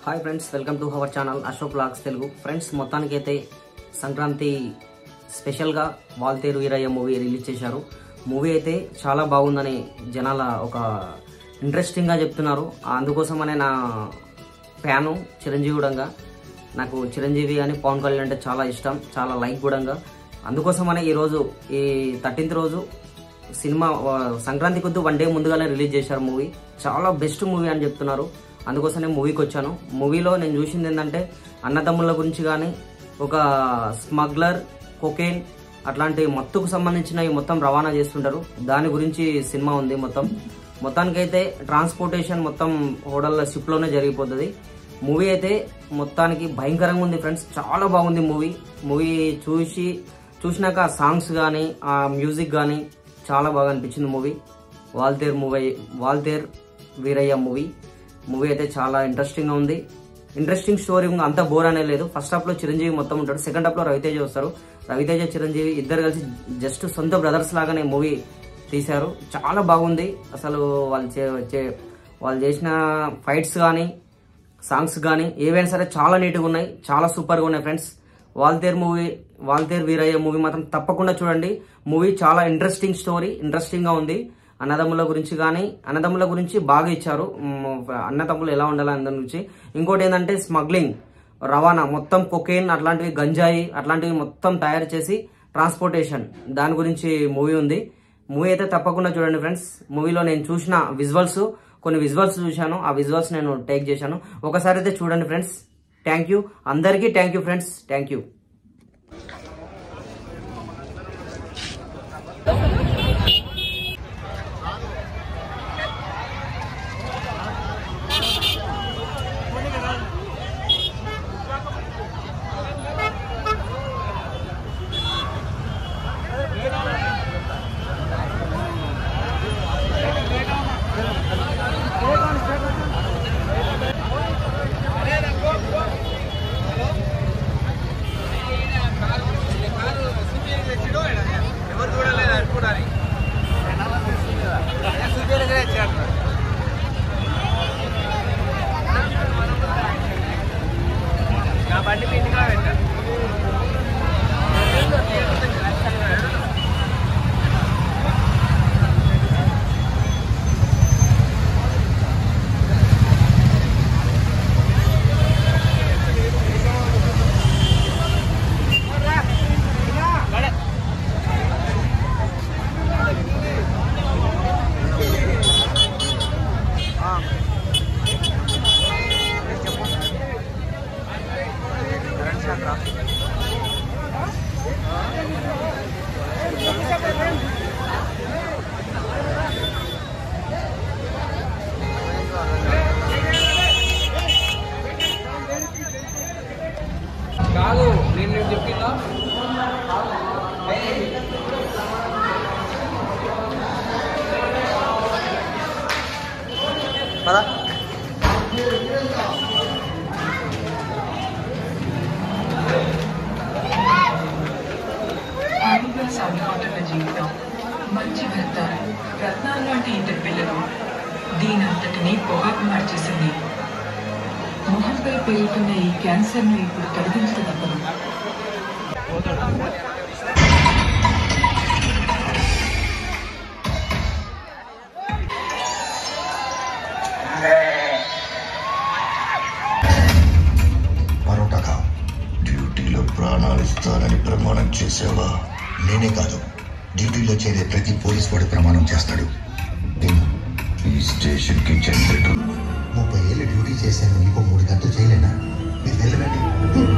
hi friends welcome to our channel Ashok blogs Telugu friends మొత్తానికైతే సంక్రాంతి స్పెషల్గా Waltair Veerayya movie release చేశారు movie అయితే చాలా బాగుందని జనాల ఒక ఇంట్రెస్టింగ్గా చెప్తున్నారు అందుకోసమనే నా ఫ్యాను చిరంజీవి కూడా నాకు చిరంజీవి అని పవన్ కళ్యాణ్ అంటే చాలా ఇష్టం చాలా లైక్ కూడా అందుకోసమనే ఈరోజు ఈ థర్టీన్త్ రోజు సినిమా ఆ, సంక్రాంతి కొద్ది వన్ డే ముందుగానే రిలీజ్ చేశారు మూవీ చాలా బెస్ట్ మూవీ అని చెప్తున్నారు అందుకోసమే మూవీకి వచ్చాను మూవీలో నేను చూసింది ఏంటంటే అన్నదమ్ముల గురించి కానీ ఒక స్మగ్లర్ కొకేన్ అట్లాంటి మత్తుకు సంబంధించినవి మొత్తం రవాణా చేస్తుంటారు దాని గురించి సినిమా ఉంది మొత్తం మొత్తానికైతే ట్రాన్స్పోర్టేషన్ మొత్తం హోటల్ షిప్లోనే జరిగిపోతుంది మూవీ అయితే మొత్తానికి భయంకరంగా ఉంది ఫ్రెండ్స్ చాలా బాగుంది మూవీ మూవీ చూసి చూసినాక ఆ సాంగ్స్ కానీ ఆ మ్యూజిక్ కానీ చాలా బాగా అనిపించింది movie Waltair movie Waltair Veerayya movie movie అయితే చాలా ఇంట్రెస్టింగ్గా ఉంది ఇంట్రెస్టింగ్ స్టోరీ ఉంది అంత బోర్ అనే లేదు ఫస్ట్ హాఫ్ లో చిరంజీవి మొత్తం ఉంటాడు సెకండ్ హాఫ్ లో రవితేజ వస్తారు రవితేజ చిరంజీవి ఇద్దరు కలిసి జస్ట్ సొంత బ్రదర్స్ లాగానే మూవీ తీశారు చాలా బాగుంది అసలు వాళ్ళు చే చే- వాళ్ళు చేసిన ఫైట్స్ కానీ సాంగ్స్ కానీ ఏవైనా సరే చాలా నీట్గా ఉన్నాయి చాలా సూపర్గా ఉన్నాయి friends Waltair movie Waltair Veerayya movie మాత్రం తప్పకుండా చూడండి మూవీ చాలా ఇంట్రెస్టింగ్ స్టోరీ ఇంట్రెస్టింగ్గా ఉంది అన్నదమ్ముల గురించి కానీ అన్నదమ్ముల గురించి బాగా ఇచ్చారు మ్, అన్నదమ్ములు ఎలా ఉండాలి అన్న గురించి ఇంకోటి ఏంటంటే స్మగ్లింగ్ రవాణా మొత్తం కొకేన్ అట్లాంటివి గంజాయి అట్లాంటివి మొత్తం తయారు చేసి ట్రాన్స్పోర్టేషన్ దాని గురించి మూవీ ఉంది మూవీ అయితే తప్పకుండా చూడండి ఫ్రెండ్స్ మూవీలో నేను చూసిన విజువల్స్ కొన్ని విజువల్స్ చూశాను ఆ విజువల్స్ నేను టేక్ చేశాను ఒకసారి అయితే చూడండి ఫ్రెండ్స్ థ్యాంక్ యూ అందరికీ thank you friends thank you ఎవరు చూడలేదు అనుకోవడానికి నా బండి పిండిగా పెట్టా కాదు నేను నేను చెప్పిందా పదా హాయిగా సాగిపోతున్న జీవితం మంచి భర్త రత్నాలు లాంటి ఇద్దరు పిల్లలు దీనంతటినీ పొగాకు మార్చేసింది మొహంపై పెరుగుతున్న ఈ క్యాన్సర్ను ఇప్పుడు తొలగించక తప్పదు మరొకగా డ్యూటీలో ప్రాణాలు ఇస్తానని ప్రమాణం చేసావా నేనే కాదు డ్యూటీలో చేరే ప్రతి పోలీస్ వాడు ప్రమాణం చేస్తాడు నేను ఈ స్టేషన్ కి జనరేటర్ ముప్పై ఏళ్ళు డ్యూటీ చేశాను ఇంకో మూడు గంటలు చేయలేనా మీరు వెళ్ళండి